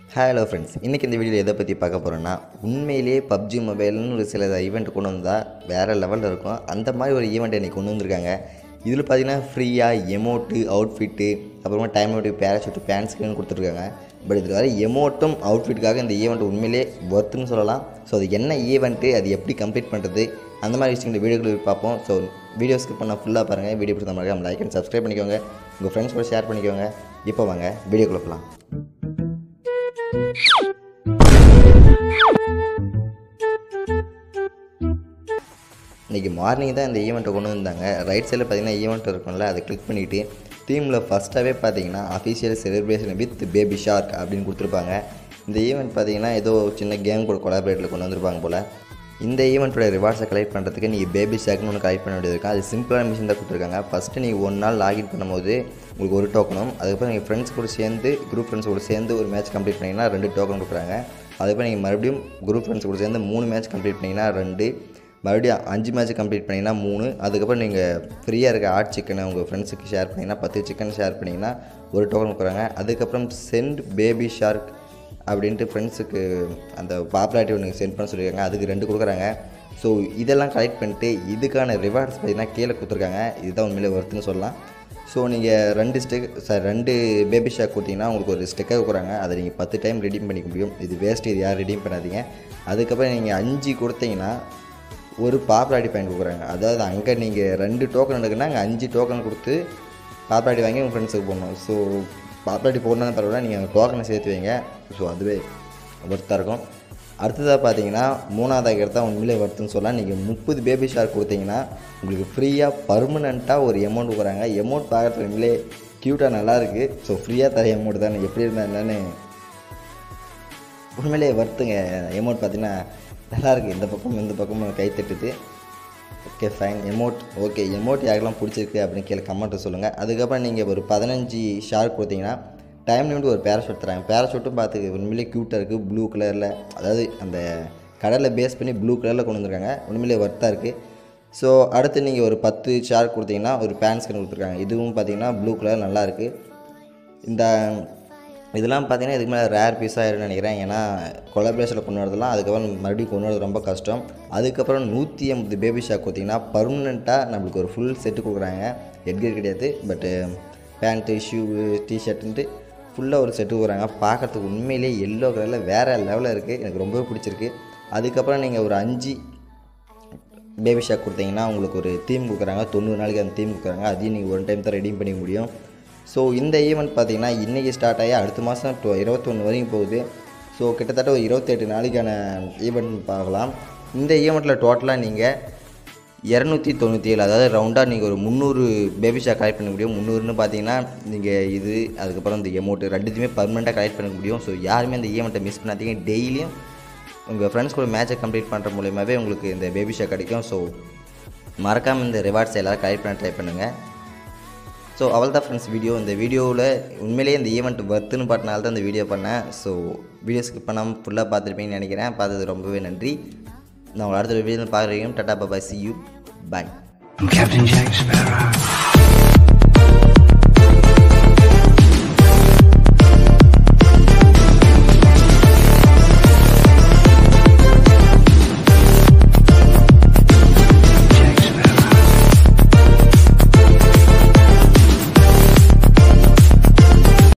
Hello friends இன்றைக்கி இந்த வீடியோவில் எதை பற்றி பார்க்க போகிறோன்னா உண்மையிலேயே பப்ஜி மொபைல்னு ஒரு சில ஈவெண்ட் கொண்டு வந்தால் வேறு லெவலில் இருக்கும் அந்த மாதிரி ஒரு ஈவெண்ட் இன்றைக்கி கொண்டு வந்திருக்காங்க இதில் பார்த்தீங்கன்னா ஃப்ரீயாக எமோட்டு அவுட்ஃபிட்டு அப்புறமா time out parachute band screen கொடுத்துருக்காங்க பட் இதில் வர எமோட்டும் அவுட்ஃபிட்டுக்காக இந்த ஈவெண்ட் உண்மையிலே ஒர்த்துன்னு சொல்லலாம் ஸோ அது என்ன ஈவெண்ட்டு அது எப்படி கம்ப்ளீட் பண்ணுறது அந்த மாதிரி விஷயங்கள் வீடியோக்கள் பார்ப்போம் ஸோ வீடியோ ஸ்கிப் பண்ணால் ஃபுல்லாக பாருங்கள் வீடியோ பிடிச்ச மாதிரி லைக் அண்ட் சப்ஸ்கிரைப் பண்ணிக்கோங்க உங்கள் ஃப்ரெண்ட்ஸ் கூட ஷேர் பண்ணிக்கோங்க இப்போ வாங்க வீடியோக்குள்ள போகலாம் இன்றைக்கி மார்னிங் தான் இந்த ஈவெண்ட்டை கொண்டு வந்தாங்க ரைட் சைடில் பார்த்தீங்கன்னா ஈவெண்ட் இருக்கும்ல அதை கிளிக் பண்ணிவிட்டு டீமில் ஃபஸ்ட்டாகவே பார்த்தீங்கன்னா official celebration with baby shark அப்படின்னு கொடுத்துருப்பாங்க இந்த ஈவெண்ட் பார்த்தீங்கன்னா ஏதோ சின்ன கேம் கூட கொலாபரேட்டில் கொண்டு வந்திருப்பாங்க போல் இந்த ஈவெண்ட்டோட ரிவார்ட்ஸை கலெக்ட் பண்ணுறதுக்கு நீங்கள் பேபி ஷார்க்னு ஒன்று கலெக்ட் பண்ண வேண்டியது இருக்கும் அது சிம்பிளான மிஷின் தான் கொடுத்துருக்காங்க ஃபஸ்ட்டு நீங்கள் ஒரு நாள் லாகின் பண்ணும்போது உங்களுக்கு ஒரு டோக்கனும் அதுக்கப்புறம் நீங்கள் ஃப்ரெண்ட்ஸ் கூட சேர்ந்து குரூப் ஃப்ரெண்ட்ஸ் கூட சேர்ந்து ஒரு மேட்ச் கம்ப்ளீட் பண்ணிங்கன்னா ரெண்டு டோக்கன் கொடுக்குறாங்க அதுக்கப்புறம் நீங்கள் மறுபடியும் குரூப் ஃப்ரெண்ட்ஸ் கூட சேர்ந்து மூணு மேட்ச் கம்ப்ளீட் பண்ணிங்கன்னா ரெண்டு மறுபடியும் அஞ்சு மேட்ச் கம்ப்ளீட் பண்ணிங்கன்னா மூணு அதுக்கப்புறம் நீங்கள் ஃப்ரீயாக இருக்க ஆட் சிக்கனை உங்கள் ஃப்ரெண்ட்ஸுக்கு ஷேர் பண்ணிங்கன்னா பத்து சிக்கன் ஷேர் பண்ணிங்கன்னா ஒரு டோக்கன் கொடுக்குறாங்க அதுக்கப்புறம் சென்ட் பேபி ஷார்க் அப்படின்ட்டு ஃப்ரெண்ட்ஸுக்கு அந்த பாப்புலாரிட்டி ஒன்று சென்ட் பண்ண சொல்லியிருக்காங்க அதுக்கு ரெண்டு கொடுக்குறாங்க ஸோ இதெல்லாம் கலெக்ட் பண்ணிட்டு இதுக்கான ரிவார்ட்ஸ் பார்த்தீங்கன்னா கீழே கொடுத்துருக்காங்க இதுதான் உண்மையிலே ஒர்த்துன்னு சொல்லலாம் ஸோ நீங்கள் ரெண்டு ஸ்டெக் சார் ரெண்டு பேபி ஷாக் கொடுத்தீங்கன்னா உங்களுக்கு ஒரு ஸ்டெக்கர் கொடுக்குறாங்க அதை நீங்கள் பத்து டைம் ரெடீம் பண்ணிக்க முடியும் இது வேஸ்ட் இது யாரும் ரெடீம் பண்ணாதீங்க அதுக்கப்புறம் நீங்கள் அஞ்சு கொடுத்தீங்கன்னா ஒரு பாப்புலாரிட்டி பாயிண்ட் கொடுக்குறாங்க அதாவது அங்கே நீங்கள் ரெண்டு டோக்கன் எடுக்குன்னா அங்கே அஞ்சு டோக்கன் கொடுத்து பாப்புலாரிட்டி வாங்கி உங்கள் ஃப்ரெண்ட்ஸுக்கு போடணும் ஸோ பாப்புலாரிட்டி போடணும்னு பரவாயில்ல நீங்கள் டோக்கனை சேர்த்து வைங்க ஸோ அதுவே ஒர்த்தாக இருக்கும் அடுத்ததாக பார்த்தீங்கன்னா மூணாவது இடத்த உண்மையிலே ஒர்த்துன்னு சொல்லலாம் நீங்கள் முப்பது பேபி ஷார்க் கொடுத்தீங்கன்னா உங்களுக்கு ஃப்ரீயாக பர்மனெண்ட்டாக ஒரு எமௌண்ட் கொடுக்குறாங்க எமௌண்ட் பார்க்குறது உண்மையிலே க்யூட்டாக நல்லாயிருக்கு ஸோ ஃப்ரீயாக தர எமௌண்ட் தானே எப்படி இருந்தால் என்னன்னு உண்மையிலே வருத்துங்க எமௌண்ட் பார்த்தீங்கன்னா நல்லாயிருக்கு இந்த பக்கம் இந்த பக்கமும் கை தட்டுது okay fine amount okay amount யாருக்கெல்லாம் பிடிச்சிருக்கு அப்படின்னு கீழே கமெண்ட்டு சொல்லுங்கள் அதுக்கப்புறம் நீங்கள் ஒரு பதினஞ்சு ஷார்க் கொடுத்தீங்கன்னா டைம் லிமிட் ஒரு பேராஷூட் தராங்க பேராஷூட்டும் பார்த்து உண்மையிலே க்யூட்டாக இருக்குது ப்ளூ கலரில் அதாவது அந்த கடலில் பேஸ் பண்ணி ப்ளூ கலரில் கொண்டு வந்திருக்காங்க உண்மையிலே ஒர்த்தாக இருக்குது ஸோ அடுத்து நீங்கள் ஒரு பத்து ஷார்க் கொடுத்தீங்கன்னா ஒரு பேண்ட் ஸ்கின் கொடுத்துருக்காங்க இதுவும் பார்த்தீங்கன்னா ப்ளூ கலர் நல்லா இருக்குது இந்த இதெல்லாம் பார்த்தீங்கன்னா இதுக்கு மேலே ரேர் பீஸாக இருக்குன்னு நினைக்கிறேன் ஏன்னா கொலாபரேஷனில் கொண்டு வரதெல்லாம் அதுக்கப்புறம் மறுபடியும் கொண்டு வரது ரொம்ப கஷ்டம் அதுக்கப்புறம் நூற்றி ஐம்பது பேபி ஷாக் கொடுத்தீங்கன்னா பர்மனெண்ட்டாக நம்மளுக்கு ஒரு ஃபுல் செட்டு கொடுக்குறாங்க ஹெட்கேர் கிடையாது பட்டு பேண்ட்டு ஷூ டிஷர்ட்டுன்ட்டு ஃபுல்லாக ஒரு செட்டு கொடுக்குறாங்க பார்க்குறதுக்கு உண்மையிலேயே எல்லோ கலரில் வேறு லெவலில் இருக்குது எனக்கு ரொம்பவே பிடிச்சிருக்கு அதுக்கப்புறம் நீங்கள் ஒரு அஞ்சு பேபி ஷாக் கொடுத்தீங்கன்னா உங்களுக்கு ஒரு தீம் கொடுக்குறாங்க தொண்ணூறு நாளைக்கு அந்த தீம் கொடுக்குறாங்க அதையும் நீங்கள் ஒன் டைம் தான் ரெடீம் பண்ணிக்க முடியும் ஸோ இந்த ஈவெண்ட் பார்த்தீங்கன்னா இன்றைக்கி ஸ்டார்ட் ஆகி அடுத்த மாதம் டொ இருபத்தொன்று வரைக்கும் போகுது ஸோ கிட்டத்தட்ட ஒரு இருபத்தெட்டு நாளைக்கான ஈவெண்ட் பார்க்கலாம் இந்த ஈவெண்ட்டில் டோட்டலாக நீங்கள் இரநூத்தி தொண்ணூற்றி ஏழு அதாவது ரவுண்டாக நீங்கள் ஒரு முந்நூறு பேபி ஷாக் கலெக்ட் பண்ண முடியும் முந்நூறுன்னு பார்த்தீங்கன்னா நீங்கள் இது அதுக்கப்புறம் இந்த எமௌண்ட்டு ரெண்டுத்தையுமே பர்மனெண்ட்டாக கலெக்ட் பண்ண முடியும் ஸோ யாருமே இந்த ஈவெண்ட்டை மிஸ் பண்ணாதீங்க டெய்லியும் உங்கள் ஃப்ரெண்ட்ஸ் கூட மேட்சை கம்ப்ளீட் பண்ணுற மூலியமாகவே உங்களுக்கு இந்த பேபி ஷாக் கிடைக்கும் ஸோ மறக்காமல் இந்த ரிவார்ட்ஸ் எல்லோரும் கலெக்ட் பண்ண ட்ரை பண்ணுங்கள் ஸோ அவள் தான் ஃப்ரெண்ட்ஸ் வீடியோ இந்த வீடியோவில் உண்மையிலேயே இந்த ஈவெண்ட் வர்த்துன்னு பாட்டினால தான் இந்த வீடியோ பண்ணேன் ஸோ வீடியோ ஸ்கிப் பண்ணாமல் ஃபுல்லாக பார்த்துருப்பீங்கன்னு நினைக்கிறேன் பார்த்தது ரொம்பவே நன்றி நான் உங்களை அடுத்த வீடியோ பார்க்குறீங்க டாட்டா பாபா see you bye I'm Captain Jack Sparrow.